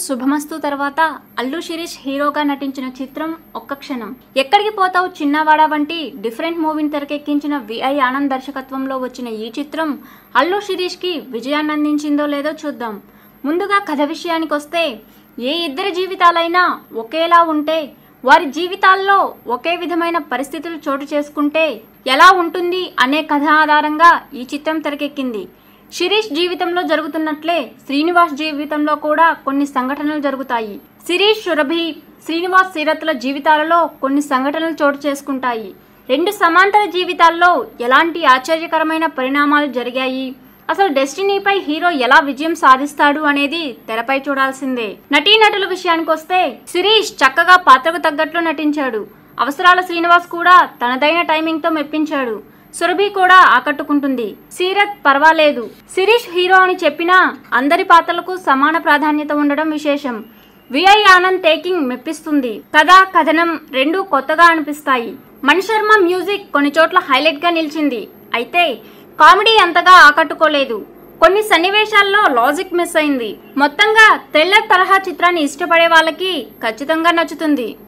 శుభమస్తు తర్వాత అల్లు శిరీష్ హీరోగా నటించిన చిత్రం ఒక్క క్షణం ఎక్కడికి పోతావు చిన్నవాడ వంటి డిఫరెంట్ మూవీని తెరకెక్కించిన విఐ ఆనంద్ దర్శకత్వంలో వచ్చిన ఈ చిత్రం అల్లు శిరీష్కి విజయాన్ని అందించిందో లేదో చూద్దాం ముందుగా కథ విషయానికి వస్తే ఏ ఇద్దరి జీవితాలైనా ఒకేలా ఉంటే వారి జీవితాల్లో ఒకే విధమైన పరిస్థితులు చోటు చేసుకుంటే ఎలా ఉంటుంది అనే కథ ఆధారంగా ఈ చిత్రం తెరకెక్కింది శిరీష్ జీవితంలో జరుగుతున్నట్లే శ్రీనివాస్ జీవితంలో కూడా కొన్ని సంఘటనలు జరుగుతాయి శిరీష్ సురభి శ్రీనివాస్ సీరత్ల జీవితాలలో కొన్ని సంఘటనలు చోటు చేసుకుంటాయి రెండు సమాంతర జీవితాల్లో ఎలాంటి ఆశ్చర్యకరమైన పరిణామాలు జరిగాయి అసలు డెస్టినీపై హీరో ఎలా విజయం సాధిస్తాడు అనేది తెరపై చూడాల్సిందే నటీనటుల విషయానికి వస్తే శిరీష్ చక్కగా పాత్రకు తగ్గట్లు నటించాడు అవసరాల శ్రీనివాస్ కూడా తనదైన టైమింగ్తో మెప్పించాడు సురభి కూడా ఆకట్టుకుంటుంది సీరత్ పర్వాలేదు శిరీష్ హీరో అని చెప్పినా అందరి పాత్రలకు సమాన ప్రాధాన్యత ఉండడం విశేషం విఐ ఆనంద్ టేకింగ్ మెప్పిస్తుంది కథ కథనం రెండు కొత్తగా అనిపిస్తాయి మణిశర్మ మ్యూజిక్ కొన్ని చోట్ల హైలైట్ గా నిలిచింది అయితే కామెడీ అంతగా ఆకట్టుకోలేదు కొన్ని సన్నివేశాల్లో లాజిక్ మిస్ అయింది మొత్తంగా థ్రిల్లర్ తరహా చిత్రాన్ని ఇష్టపడే వాళ్ళకి ఖచ్చితంగా నచ్చుతుంది